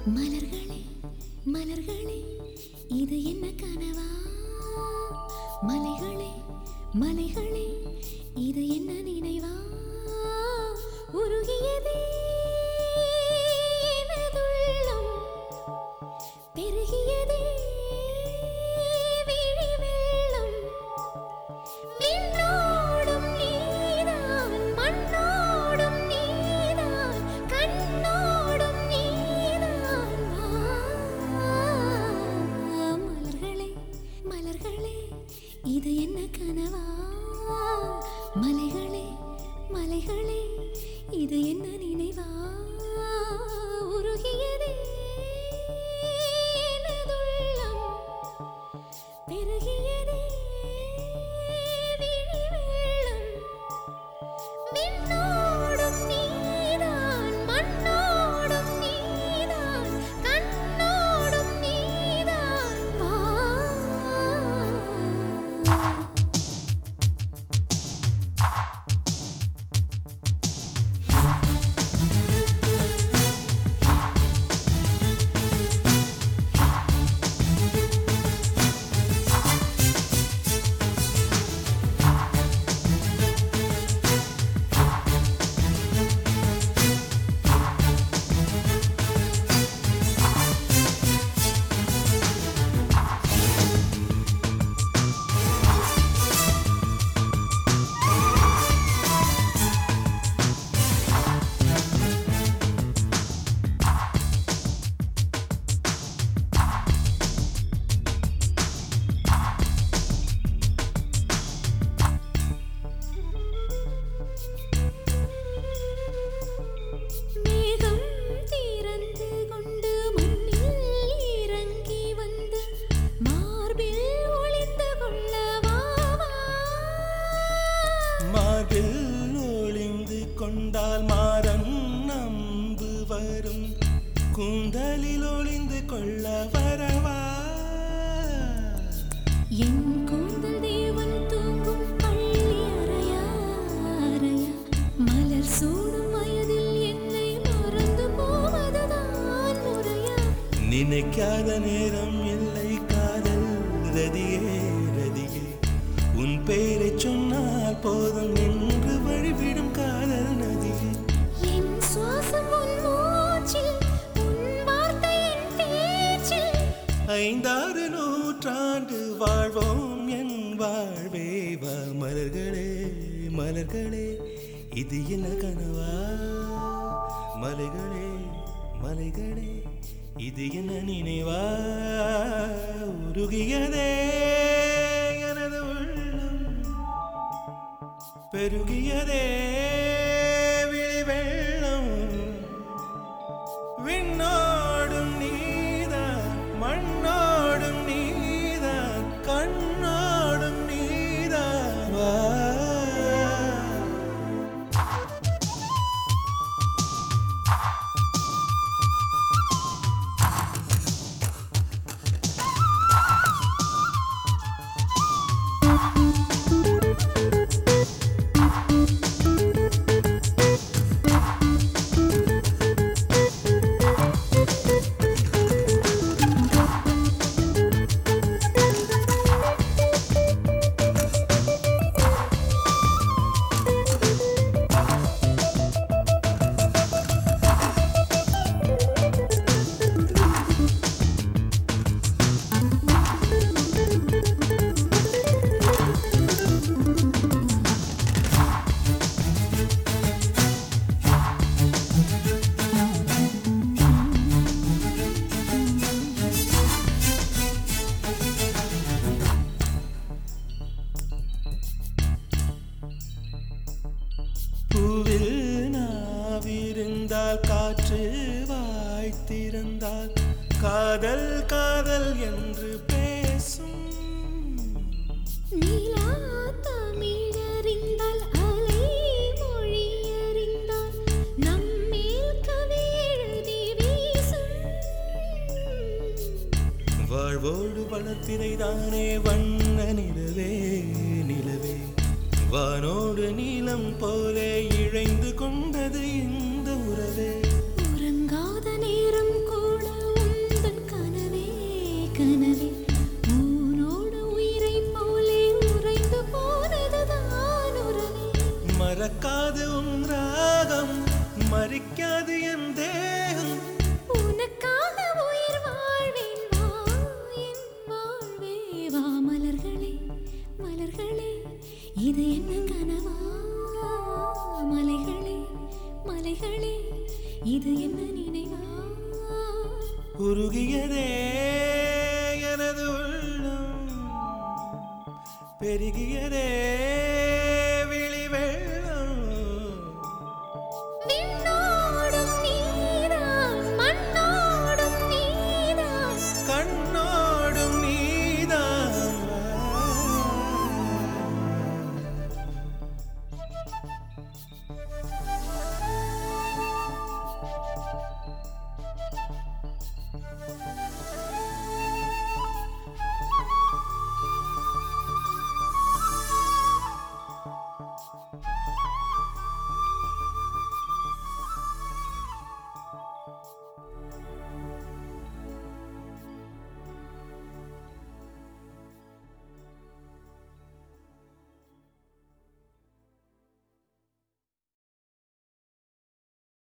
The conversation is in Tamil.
மலர்களே மலர்களே இது என்ன கனவா மலைகளே மலைகளே இது என்ன நினைவா உருகியதே எனதுள்ளம் பெருகியதே விழி வெள்ளம் விண்ணோடும் நீதான் மண்ணோடும் நீதான் கண்ணோடும் நீதான் வா. மலர்களே மலர்களே இது என்ன கனவா மலைகளே மலைகளே இது என்ன நினைவா உருகியதே எனதுள்ளம் பெருகியதே விழி வெள்ளம் விண்ணோடும் நீதான் மண்ணோடும் நீதான் கண்ணோடும் நீதான் வா மேகம் திறந்து கொண்டு மண்ணில் இறங்கி வந்து மார்பில் ஒளிந்து கொள்ள வா வா. மார்பில் ஒளிந்து கொண்டால் மாறன் நம்பு வரும் கூந்தலில் ஒளிந்து கொள்ள வரவா என் கூந்தல் தேவன் தூங்கும் பள்ளி அறையா அறையா மலர் சூடும் வயதில் என்னை மறந்து போவதுதான் முறையா நினைக்காத நேரம் இல்லை காதல் ரதியே ரதியே உன் பெயரை சொன்னால் போதும் என்று வழிவிடும் காதல் நதியே என் சுவாசம் உன் மூச்சில் உன் வார்த்தை என் பேச்சில் ஐந்தாறு நூற்றாண்டு வாழ்வோம் என் வாழ்வே வா மலர்களே மலர்களே இது என்ன கனவா மலைகளே மலைகளே இது என்ன நினைவா உருகியதே எனது உள்ளம் பெருகியதே விழி வெள்ளம் விண்ணோடும் நீதான் மண்ணோடும் நீதான் கண்ணோடும் நீதான் வா. பூவில் நாவிருந்தால் காற்று வாய்த்திருந்தால் காதல் காதல் என்று பேசும் நீலா தமிழறிந்தால் அலை மொழி அறிந்தால் நம்மேல் கவி எழுதி வீசும் வாழ்வோடு வளர்த்திரைதானே வண்ண நிலவே நிலவே வானோடு நீலம் போலே இழைந்து கொண்டது இந்த உறவே உறங்காத நேரம் கூட சலிக்காது என் தேகம் உனக்காக உயிர் வாழ்வேன் வா என் வாழ்வே வா மலர்களே மலர்களே இது என்ன கனவா மலைகளே மலைகளே இது என்ன நினைவா உருகியதே எனது உள்ளம் பெருகியதே